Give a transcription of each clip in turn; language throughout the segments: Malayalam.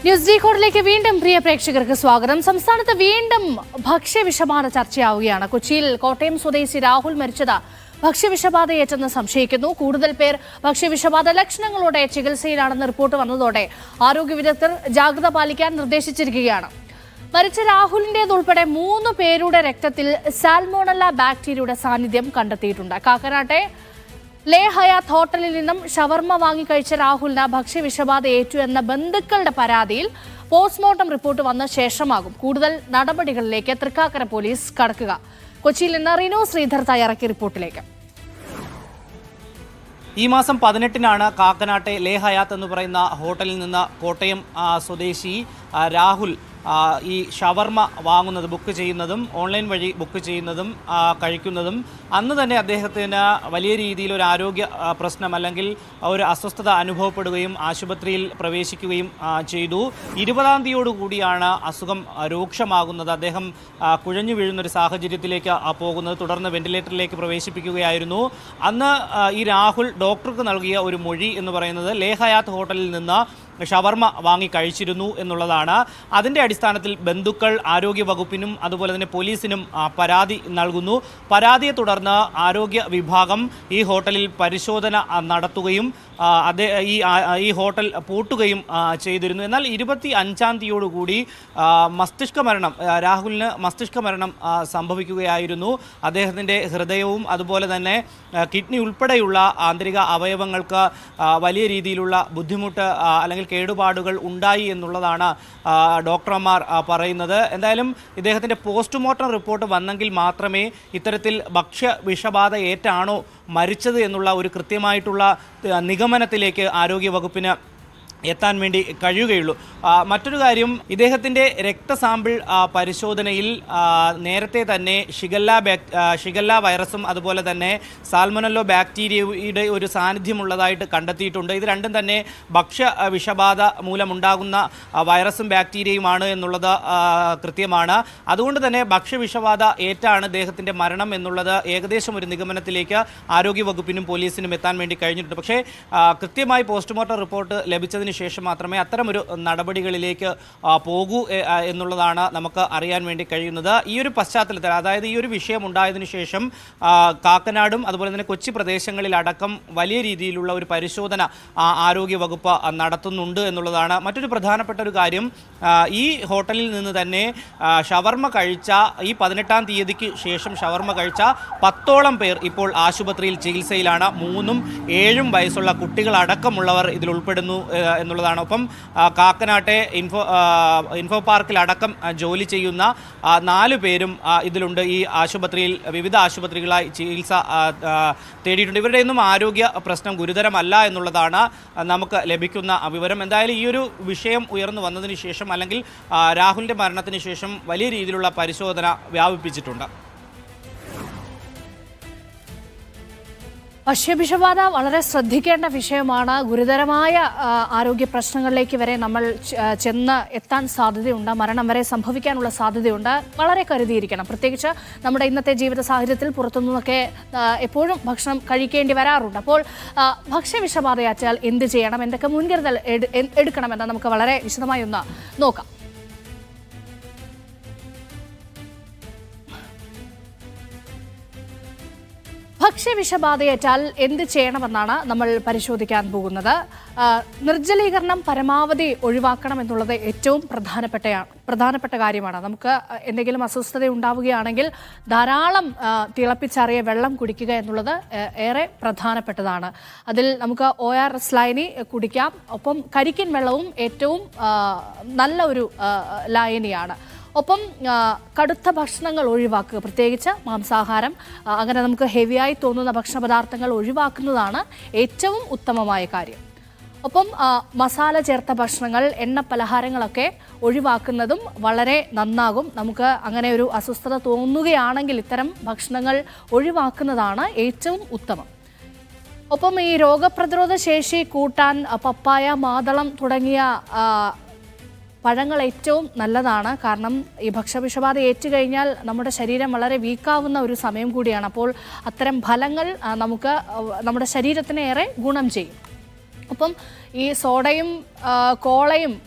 ന്യൂസ് ഡി കോഡിലേക്ക് വീണ്ടും പ്രിയ പ്രേക്ഷകർക്ക് സ്വാഗതം സംസ്ഥാനത്ത് വീണ്ടും ഭക്ഷ്യവിഷബാധ ചർച്ചയാവുകയാണ് കൊച്ചിയിൽ കോട്ടയം സ്വദേശി രാഹുൽ മരിച്ചത് ഭക്ഷ്യവിഷബാധയേറ്റെന്ന് സംശയിക്കുന്നു കൂടുതൽ പേർ ഭക്ഷ്യവിഷബാധ ലക്ഷണങ്ങളോടെ ചികിത്സയിലാണെന്ന് റിപ്പോർട്ട് വന്നതോടെ ആരോഗ്യ വിദഗ്ധർ ജാഗ്രത പാലിക്കാൻ നിർദ്ദേശിച്ചിരിക്കുകയാണ് മരിച്ച രാഹുലിന്റേതുൾപ്പെടെ മൂന്ന് പേരുടെ രക്തത്തിൽ സാൽമോണല്ല ബാക്ടീരിയയുടെ സാന്നിധ്യം കണ്ടെത്തിയിട്ടുണ്ട് കാക്കനാട്ടെ ലേ ഹയാത്ത് ഹോട്ടലിൽ നിന്നും ഷവർമ വാങ്ങിക്കഴിച്ച രാഹുലിന് ഭക്ഷ്യവിഷബാധ ഏറ്റു എന്ന ബന്ധുക്കളുടെ പരാതിയിൽ പോസ്റ്റ്മോർട്ടം റിപ്പോർട്ട് വന്ന ശേഷമാകും കൂടുതൽ നടപടികളിലേക്ക് തൃക്കാക്കര പോലീസ് കടക്കുക കൊച്ചിയിൽ നിന്ന് റിനോ ശ്രീധർ തയ്യാറാക്കിയ റിപ്പോർട്ടിലേക്ക് ഈ മാസം പതിനെട്ടിനാണ് കാക്കനാട്ടെ ലേ ഹയാത്ത് എന്ന് പറയുന്ന ഹോട്ടലിൽ നിന്ന് കോട്ടയം ആ, സ്വദേശി ആ, രാഹുൽ ആ, ഈ ഷവർമ വാങ്ങുന്നത് ബുക്ക് ചെയ്യുന്നതും ഓൺലൈൻ വഴി ബുക്ക് ചെയ്യുന്നതും ആ, കഴിക്കുന്നതും അന്ന് തന്നെ അദ്ദേഹത്തിന് വലിയ രീതിയിൽ ഒരു ആരോഗ്യ ആ, പ്രശ്നം അല്ലെങ്കിൽ ഒരു അസ്വസ്ഥത അനുഭവപ്പെടുകയും ആശുപത്രിയിൽ പ്രവേശിക്കുകയും ആ, ചെയ്തു ഇരുപതാം തീയതിയോടുകൂടിയാണ് അസുഖം ആ, രൂക്ഷമാകുന്നത് അദ്ദേഹം ആ, കുഴഞ്ഞു വീഴുന്ന ഒരു സാഹചര്യത്തിലേക്ക് ആ, പോകുന്നത് തുടർന്ന് വെന്റിലേറ്ററിലേക്ക് പ്രവേശിപ്പിക്കുകയായിരുന്നു അന്ന് ആ, ഈ രാഹുൽ ഡോക്ടർക്ക് നൽകിയ ഒരു മൊഴി എന്ന് പറയുന്നത് ലേഹയാത്ത് ഹോട്ടലിൽ നിന്ന് ഷവർമ വാങ്ങി കഴിച്ചിരുന്നു എന്നുള്ളതാണ് അതിൻ്റെ അടിസ്ഥാനത്തിൽ ബന്ധുക്കൾ ആരോഗ്യ വകുപ്പിനും അതുപോലെ തന്നെ പോലീസിനും ആ, പരാതി നൽകുന്നു പരാതിയെ തുടർന്ന് ആരോഗ്യ വിഭാഗം ഈ ഹോട്ടലിൽ പരിശോധന ആ, നടത്തുകയും ആ, അതേ ഈ ആ, ഈ ഹോട്ടൽ പൂട്ടുകയും ആ, ചെയ്തിരുന്നു എന്നാൽ ഇരുപത്തി അഞ്ചാം തീയതിയോടുകൂടി ആ, മസ്തിഷ്ക മരണം ആ, രാഹുലിന് മസ്തിഷ്ക മരണം ആ, സംഭവിക്കുകയായിരുന്നു അദ്ദേഹത്തിൻ്റെ ഹൃദയവും അതുപോലെ തന്നെ ആ, കിഡ്നി ഉൾപ്പെടെയുള്ള ആന്തരിക അവയവങ്ങൾക്ക് ആ, വലിയ രീതിയിലുള്ള ബുദ്ധിമുട്ട് ആ, അല്ലെങ്കിൽ കേടുപാടുകൾ ഉണ്ടായി എന്നുള്ളതാണ് ആ, ഡോക്ടർമാർ ആ, പറയുന്നത് എന്തായാലും ഇദ്ദേഹത്തിൻ്റെ പോസ്റ്റ്മോർട്ടം റിപ്പോർട്ട് വന്നെങ്കിൽ മാത്രമേ ഇത്തരത്തിൽ ഭക്ഷ്യ വിഷബാധ ഏറ്റാണോ മരിച്ചത് എന്നുള്ള ഒരു കൃത്യമായിട്ടുള്ള ആ, നിഗമനത്തിലേക്ക് ആരോഗ്യ വകുപ്പിന് എത്താൻ വേണ്ടി കഴിയുകയുള്ളൂ ആ, മറ്റൊരു കാര്യം ഇദ്ദേഹത്തിൻ്റെ രക്തസാമ്പിൾ ആ, പരിശോധനയിൽ ആ, നേരത്തെ തന്നെ ഷിഗല്ല ബാക് ആ, ഷിഗല്ല വൈറസും അതുപോലെ തന്നെ സാൽമൊനല്ലോ ബാക്ടീരിയയുടെ ഒരു സാന്നിധ്യമുള്ളതായിട്ട് കണ്ടെത്തിയിട്ടുണ്ട് ഇത് രണ്ടും തന്നെ ഭക്ഷ്യ ആ, വിഷബാധ മൂലമുണ്ടാകുന്ന ആ, വൈറസും ബാക്ടീരിയയുമാണ് എന്നുള്ളത് ആ, കൃത്യമാണ് അതുകൊണ്ട് തന്നെ ഭക്ഷ്യവിഷബാധ ഏറ്റാണ് ഇദ്ദേഹത്തിൻ്റെ മരണം എന്നുള്ളത് ഏകദേശം ഒരു നിഗമനത്തിലേക്ക് ആരോഗ്യവകുപ്പിനും പോലീസിനും എത്താൻ വേണ്ടി കഴിഞ്ഞിട്ടുണ്ട് പക്ഷേ ആ, കൃത്യമായി പോസ്റ്റ്മോർട്ടം റിപ്പോർട്ട് ലഭിച്ചതിന് ശേഷം മാത്രമേ അത്തരമൊരു നടപടികളിലേക്ക് ആ, പോകൂ എ, ആ, എന്നുള്ളതാണ് നമുക്ക് അറിയാൻ വേണ്ടി കഴിയുന്നത് ഈ ഒരു പശ്ചാത്തലത്തിൽ അതായത് ഈ ഒരു വിഷയം ഉണ്ടായതിനു ശേഷം ആ, കാക്കനാടും അതുപോലെ തന്നെ കൊച്ചി പ്രദേശങ്ങളിലടക്കം വലിയ രീതിയിലുള്ള ഒരു പരിശോധന ആ, ആരോഗ്യ വകുപ്പ് ആ, നടത്തുന്നുണ്ട് എന്നുള്ളതാണ് മറ്റൊരു പ്രധാനപ്പെട്ട ഒരു കാര്യം ആ, ഈ ഹോട്ടലിൽ നിന്ന് തന്നെ ആ, ഷവർമ കഴിച്ച ഈ പതിനെട്ടാം തീയതിക്ക് ശേഷം ഷവർമ കഴിച്ച പത്തോളം പേർ ഇപ്പോൾ ആശുപത്രിയിൽ ചികിത്സയിലാണ് മൂന്നും ഏഴും വയസ്സുള്ള കുട്ടികളടക്കമുള്ളവർ ഇതിൽ ഉൾപ്പെടുന്നു ഏഹ്, എന്നുള്ളതാണ് ഒപ്പം ആ, കാക്കനാട്ടെ ഇൻഫോ ആ, ഇൻഫോ പാർക്കിലടക്കം ആ, ജോലി ചെയ്യുന്ന ആ, നാല് പേരും ആ, ഇതിലുണ്ട് ഈ ആശുപത്രിയിൽ വിവിധ ആശുപത്രികളായി ചികിത്സ ആ, ആ, തേടിയിട്ടുണ്ട് ഇവരുടെയൊന്നും ആരോഗ്യ പ്രശ്നം ഗുരുതരമല്ല എന്നുള്ളതാണ് ആ, നമുക്ക് ലഭിക്കുന്ന വിവരം എന്തായാലും ഈ ഒരു വിഷയം ഉയർന്നു വന്നതിന് ശേഷം അല്ലെങ്കിൽ ആ, രാഹുലിൻ്റെ മരണത്തിന് ശേഷം വലിയ രീതിയിലുള്ള പരിശോധന വ്യാപിപ്പിച്ചിട്ടുണ്ട് ഭക്ഷ്യവിഷബാധ വളരെ ശ്രദ്ധിക്കേണ്ട വിഷയമാണ് ഗുരുതരമായ ആ, ആരോഗ്യ പ്രശ്നങ്ങളിലേക്ക് വരെ നമ്മൾ ചെ- ആ, ചെന്ന് എത്താൻ സാധ്യതയുണ്ട് മരണം വരെ സംഭവിക്കാനുള്ള സാധ്യതയുണ്ട് വളരെ കരുതിയിരിക്കണം പ്രത്യേകിച്ച് നമ്മുടെ ഇന്നത്തെ ജീവിത സാഹചര്യത്തിൽ പുറത്തുനിന്നൊക്കെ ആ, എപ്പോഴും ഭക്ഷണം കഴിക്കേണ്ടി വരാറുണ്ട് അപ്പോൾ ആ, ഭക്ഷ്യവിഷബാധയാച്ചാൽ എന്ത് ചെയ്യണം എന്തൊക്കെ മുൻകരുതൽ എടു- എ- എടുക്കണമെന്ന് നമുക്ക് വളരെ വിശദമായി ഒന്ന് നോക്കാം ഭക്ഷ്യവിഷബാധയേറ്റാൽ എന്ത് ചെയ്യണമെന്നാണ് നമ്മൾ പരിശോധിക്കാൻ പോകുന്നത് ആ, നിർജ്ജലീകരണം പരമാവധി ഒഴിവാക്കണം എന്നുള്ളത് ഏറ്റവും പ്രധാനപ്പെട്ടയാണ് പ്രധാനപ്പെട്ട കാര്യമാണ് നമുക്ക് എന്തെങ്കിലും അസ്വസ്ഥത ഉണ്ടാവുകയാണെങ്കിൽ ധാരാളം ആ, തിളപ്പിച്ചാറിയ വെള്ളം കുടിക്കുക എന്നുള്ളത് ഏ- ഏറെ പ്രധാനപ്പെട്ടതാണ് അതിൽ നമുക്ക് ഒ ആർ എസ് ലൈനി കുടിക്കാം ഒപ്പം കരിക്കിൻ വെള്ളവും ഏറ്റവും ആ, നല്ല ഒരു ആ, ലായനിയാണ് ഒപ്പം ആ, കടുത്ത ഭക്ഷണങ്ങൾ ഒഴിവാക്കുക പ്രത്യേകിച്ച് മാംസാഹാരം ആ, അങ്ങനെ നമുക്ക് ഹെവിയായി തോന്നുന്ന ഭക്ഷണ പദാർത്ഥങ്ങൾ ഒഴിവാക്കുന്നതാണ് ഏറ്റവും ഉത്തമമായ കാര്യം ഒപ്പം ആ, മസാല ചേർത്ത ഭക്ഷണങ്ങൾ എണ്ണ പലഹാരങ്ങളൊക്കെ ഒഴിവാക്കുന്നതും വളരെ നന്നാകും നമുക്ക് അങ്ങനെ ഒരു അസ്വസ്ഥത തോന്നുകയാണെങ്കിൽ ഇത്തരം ഭക്ഷണങ്ങൾ ഒഴിവാക്കുന്നതാണ് ഏറ്റവും ഉത്തമം ഒപ്പം ഈ രോഗപ്രതിരോധ ശേഷി കൂട്ടാൻ അ, പപ്പായ മാതളം തുടങ്ങിയ ആ, പഴങ്ങൾ ഏറ്റവും നല്ലതാണ് കാരണം ഈ ഭക്ഷ്യവിഷബാധ ഏറ്റു കഴിഞ്ഞാൽ നമ്മുടെ ശരീരം വളരെ വീക്കാവുന്ന ഒരു സമയം കൂടിയാണ് അപ്പോൾ അത്തരം ഫലങ്ങൾ ആ, നമുക്ക് ആ, നമ്മുടെ ശരീരത്തിന് ഏറെ ഗുണം ചെയ്യും അപ്പം ഈ സോഡയും ആ, കോളയും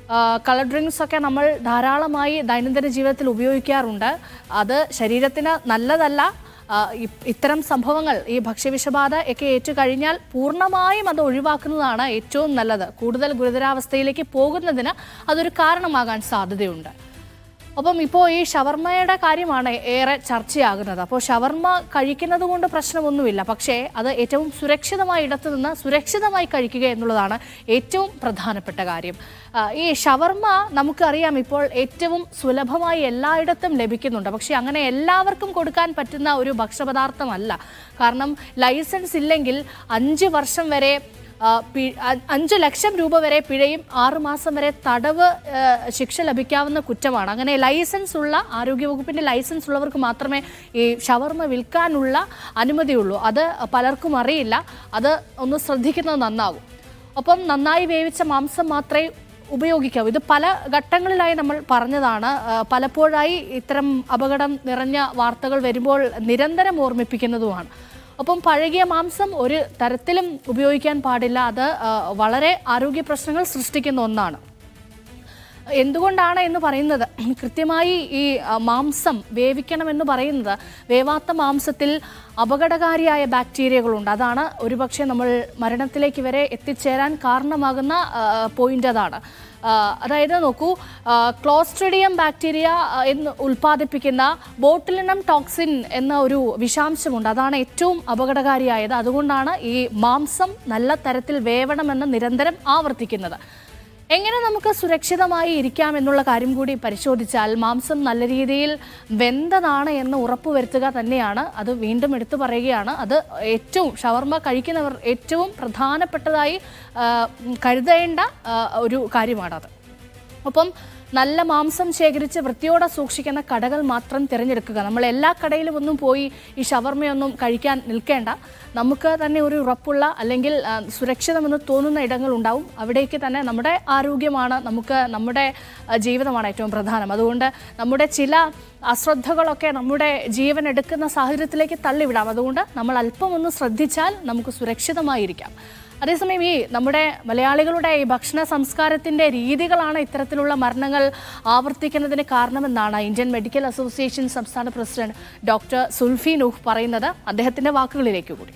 കളർ ഡ്രിങ്ക്സ് ഒക്കെ നമ്മൾ ധാരാളമായി ദൈനംദിന ജീവിതത്തിൽ ഉപയോഗിക്കാറുണ്ട് അത് ശരീരത്തിന് നല്ലതല്ല ആ, ഇ- ഇത്തരം സംഭവങ്ങൾ ഈ ഭക്ഷ്യവിഷബാധ ഒക്കെ ഏറ്റു കഴിഞ്ഞാൽ പൂർണ്ണമായും അത് ഒഴിവാക്കുന്നതാണ് ഏറ്റവും നല്ലത് കൂടുതൽ ഗുരുതരാവസ്ഥയിലേക്ക് പോകുന്നതിന് അതൊരു കാരണമാകാൻ സാധ്യതയുണ്ട് അപ്പം ഇപ്പോൾ ഈ ഷവർമ്മയുടെ കാര്യമാണ് ഏറെ ചർച്ചയാകുന്നത് അപ്പോൾ ഷവർമ്മ കഴിക്കുന്നത് കൊണ്ട് പ്രശ്നമൊന്നുമില്ല പക്ഷേ അത് ഏറ്റവും സുരക്ഷിതമായ ഇടത്ത് നിന്ന് സുരക്ഷിതമായി കഴിക്കുക എന്നുള്ളതാണ് ഏറ്റവും പ്രധാനപ്പെട്ട കാര്യം ആ, ഈ ഷവർമ്മ നമുക്കറിയാം ഇപ്പോൾ ഏറ്റവും സുലഭമായി എല്ലായിടത്തും ലഭിക്കുന്നുണ്ട് പക്ഷേ അങ്ങനെ എല്ലാവർക്കും കൊടുക്കാൻ പറ്റുന്ന ഒരു ഭക്ഷ്യപദാർത്ഥമല്ല കാരണം ലൈസൻസ് ഇല്ലെങ്കിൽ അഞ്ച് വർഷം വരെ ആ, പി- അ- അഞ്ച് ലക്ഷം രൂപ വരെ പിഴയും ആറു മാസം വരെ തടവ് ആ, ശിക്ഷ ലഭിക്കാവുന്ന കുറ്റമാണ് അങ്ങനെ ലൈസൻസ് ഉള്ള ആരോഗ്യവകുപ്പിന്റെ ലൈസൻസ് ഉള്ളവർക്ക് മാത്രമേ ഈ ഷവർമ വിൽക്കാനുള്ള അനുമതിയുള്ളൂ അത് പലർക്കും അറിയില്ല അത് ഒന്ന് ശ്രദ്ധിക്കുന്നത് നന്നാകും ഒപ്പം നന്നായി വേവിച്ച മാംസം മാത്രമേ ഉപയോഗിക്കാവൂ ഇത് പല ഘട്ടങ്ങളിലായി നമ്മൾ പറഞ്ഞതാണ് ആ, പലപ്പോഴായി ഇത്തരം അപകടം നിറഞ്ഞ വാർത്തകൾ വരുമ്പോൾ നിരന്തരം ഓർമ്മിപ്പിക്കുന്നതുമാണ് ഒപ്പം പഴകിയ മാംസം ഒരു തരത്തിലും ഉപയോഗിക്കാൻ പാടില്ല അത് ആ, വളരെ ആരോഗ്യ പ്രശ്നങ്ങൾ സൃഷ്ടിക്കുന്ന ഒന്നാണ് എന്തുകൊണ്ടാണ് എന്ന് പറയുന്നത് കൃത്യമായി ഈ ആ, മാംസം വേവിക്കണമെന്ന് പറയുന്നത് വേവാത്ത മാംസത്തിൽ അപകടകാരിയായ ബാക്ടീരിയകളുണ്ട് അതാണ് ഒരുപക്ഷെ നമ്മൾ മരണത്തിലേക്ക് വരെ എത്തിച്ചേരാൻ കാരണമാകുന്ന പോയിന്റ് അതാണ് ആ, അതായത് നോക്കൂ ആ, ക്ലോസ്ട്രിഡിയം ബാക്ടീരിയ ആ, എന്ന് ഉൽപ്പാദിപ്പിക്കുന്ന ബോട്ടിലിനം ടോക്സിൻ എന്ന ഒരു വിഷാംശമുണ്ട് അതാണ് ഏറ്റവും അപകടകാരിയായത് അതുകൊണ്ടാണ് ഈ മാംസം നല്ല തരത്തിൽ വേവണമെന്ന് നിരന്തരം ആവർത്തിക്കുന്നത് എങ്ങനെ നമുക്ക് സുരക്ഷിതമായി ഇരിക്കാം എന്നുള്ള കാര്യം കൂടി പരിശോധിച്ചാൽ മാംസം നല്ല രീതിയിൽ വെന്തതാണ് എന്ന് ഉറപ്പുവരുത്തുക തന്നെയാണ് അത് വീണ്ടും എടുത്തു പറയുകയാണ് അത് ഏറ്റവും ഷവർമ കഴിക്കുന്നവർ ഏറ്റവും പ്രധാനപ്പെട്ടതായി ആ, കരുതേണ്ട ആ, ഒരു കാര്യമാണത് ഒപ്പം നല്ല മാംസം ശേഖരിച്ച് വൃത്തിയോടെ സൂക്ഷിക്കുന്ന കടകൾ മാത്രം തിരഞ്ഞെടുക്കുക നമ്മൾ എല്ലാ കടയിലും ഒന്നും പോയി ഈ ഷവർമയൊന്നും കഴിക്കാൻ നിൽക്കേണ്ട നമുക്ക് തന്നെ ഒരു ഉറപ്പുള്ള അല്ലെങ്കിൽ ആ, സുരക്ഷിതമെന്ന് തോന്നുന്ന ഇടങ്ങൾ ഉണ്ടാവും അവിടേക്ക് തന്നെ നമ്മുടെ ആരോഗ്യമാണ് നമുക്ക് നമ്മുടെ ആ, ജീവിതമാണ് ഏറ്റവും പ്രധാനം അതുകൊണ്ട് നമ്മുടെ ചില അശ്രദ്ധകളൊക്കെ നമ്മുടെ ജീവൻ എടുക്കുന്ന സാഹചര്യത്തിലേക്ക് തള്ളിവിടാം അതുകൊണ്ട് നമ്മൾ അല്പം ഒന്ന് ശ്രദ്ധിച്ചാൽ നമുക്ക് സുരക്ഷിതമായിരിക്കാം അതേസമയം ഈ നമ്മുടെ മലയാളികളുടെ ഈ ഭക്ഷണ സംസ്കാരത്തിന്റെ രീതികളാണ് ഇത്തരത്തിലുള്ള മരണങ്ങൾ ആവർത്തിക്കുന്നതിന് കാരണമെന്നാണ് ഇന്ത്യൻ മെഡിക്കൽ അസോസിയേഷൻ സംസ്ഥാന പ്രസിഡന്റ് ഡോക്ടർ സുൽഫി നൂഹ് പറയുന്നത് അദ്ദേഹത്തിന്റെ വാക്കുകളിലേക്ക് കൂടി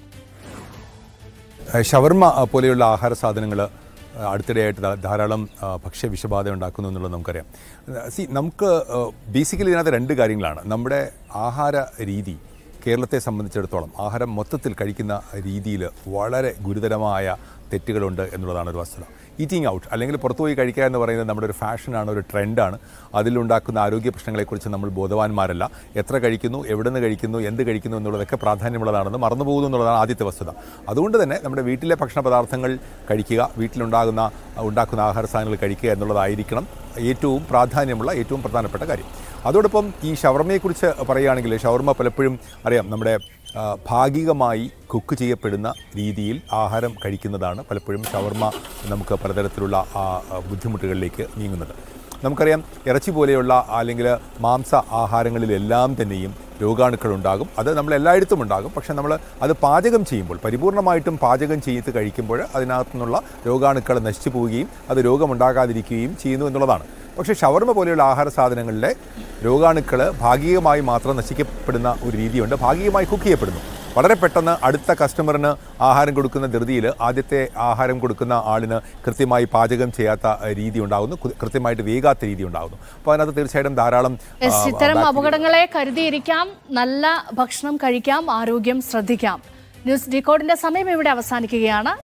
ഏഹ് ഷവർമ്മ അഹ് പോലെയുള്ള ആഹാര സാധനങ്ങൾ അടുത്തിടെയായിട്ട് ധാ- ധാരാളം അഹ് ഭക്ഷ്യ വിഷബാധ ഉണ്ടാക്കുന്നു എന്നുള്ളത് നമുക്കറിയാം സി നമുക്ക് ബേസിക്കലി ഇതിനകത്ത് രണ്ട് കാര്യങ്ങളാണ് നമ്മുടെ ആഹാര രീതി കേരളത്തെ സംബന്ധിച്ചിടത്തോളം ആഹാരം മൊത്തത്തിൽ കഴിക്കുന്ന രീതിയിൽ വളരെ ഗുരുതരമായ തെറ്റുകളുണ്ട് എന്നുള്ളതാണ് ഒരു വസ്തുത ഈറ്റിംഗ് ഔട്ട് അല്ലെങ്കിൽ പുറത്തുപോയി കഴിക്കുക എന്ന് പറയുന്നത് നമ്മുടെ ഒരു ഫാഷനാണ് ഒരു ട്രെൻഡാണ് അതിലുണ്ടാക്കുന്ന ആരോഗ്യ പ്രശ്നങ്ങളെക്കുറിച്ച് നമ്മൾ ബോധവാന്മാരല്ല എത്ര കഴിക്കുന്നു എവിടെ നിന്ന് കഴിക്കുന്നു എന്ത് കഴിക്കുന്നു എന്നുള്ളതൊക്കെ പ്രാധാന്യമുള്ളതാണെന്ന് മറന്നുപോകുന്നു എന്നുള്ളതാണ് ആദ്യത്തെ വസ്തുത അതുകൊണ്ട് തന്നെ നമ്മുടെ വീട്ടിലെ ഭക്ഷണ പദാർത്ഥങ്ങൾ കഴിക്കുക വീട്ടിലുണ്ടാകുന്ന ഉണ്ടാക്കുന്ന ആഹാര സാധനങ്ങൾ കഴിക്കുക എന്നുള്ളതായിരിക്കണം ഏറ്റവും പ്രാധാന്യമുള്ള ഏറ്റവും പ്രധാനപ്പെട്ട കാര്യം അതോടൊപ്പം ഈ ഷവർമയെക്കുറിച്ച് പറയുകയാണെങ്കിൽ ഷവർമ പലപ്പോഴും അറിയാം നമ്മുടെ ആ, ഭാഗികമായി കുക്ക് ചെയ്യപ്പെടുന്ന രീതിയിൽ ആഹാരം കഴിക്കുന്നതാണ് പലപ്പോഴും ഷവർമ നമുക്ക് പലതരത്തിലുള്ള ആ, ആ, ബുദ്ധിമുട്ടുകളിലേക്ക് നീങ്ങുന്നത് നമുക്കറിയാം ഇറച്ചി പോലെയുള്ള അല്ലെങ്കിൽ മാംസ ആഹാരങ്ങളിലെല്ലാം തന്നെയും രോഗാണുക്കൾ ഉണ്ടാകും അത് നമ്മൾ എല്ലായിടത്തും ഉണ്ടാകും പക്ഷേ നമ്മൾ അത് പാചകം ചെയ്യുമ്പോൾ പരിപൂർണമായിട്ടും പാചകം ചെയ്ത് കഴിക്കുമ്പോൾ അതിനകത്തു നിന്നുള്ള രോഗാണുക്കൾ നശിച്ചു പോവുകയും അത് രോഗമുണ്ടാകാതിരിക്കുകയും ചെയ്യുന്നു എന്നുള്ളതാണ് പക്ഷേ ഷവർമ പോലെയുള്ള ആഹാര സാധനങ്ങളിലെ രോഗാണുക്കൾ ഭാഗികമായി മാത്രം നശിക്കപ്പെടുന്ന ഒരു രീതിയുണ്ട് ഭാഗികമായി കുക്ക് ചെയ്യപ്പെടുന്നു വളരെ പെട്ടെന്ന് അടുത്ത കസ്റ്റമറിന് ആഹാരം കൊടുക്കുന്ന ധൃതിയിൽ ആദ്യത്തെ ആഹാരം കൊടുക്കുന്ന ആളിന് കൃത്യമായി പാചകം ചെയ്യാത്ത രീതി ഉണ്ടാകുന്നു കൃ- കൃത്യമായിട്ട് വേകാത്ത രീതി ഉണ്ടാകുന്നു അപ്പോൾ അതിനകത്ത് തീർച്ചയായിട്ടും ധാരാളം ആ, യെസ്, ഇത്തരം ബാക്ടീരിയ- അപകടങ്ങളെ കരുതിയിരിക്കാം നല്ല ഭക്ഷണം കഴിക്കാം ആരോഗ്യം ശ്രദ്ധിക്കാം ന്യൂസ് ഡിക്കോഡിന്റെ സമയം ഇവിടെ അവസാനിക്കുകയാണ്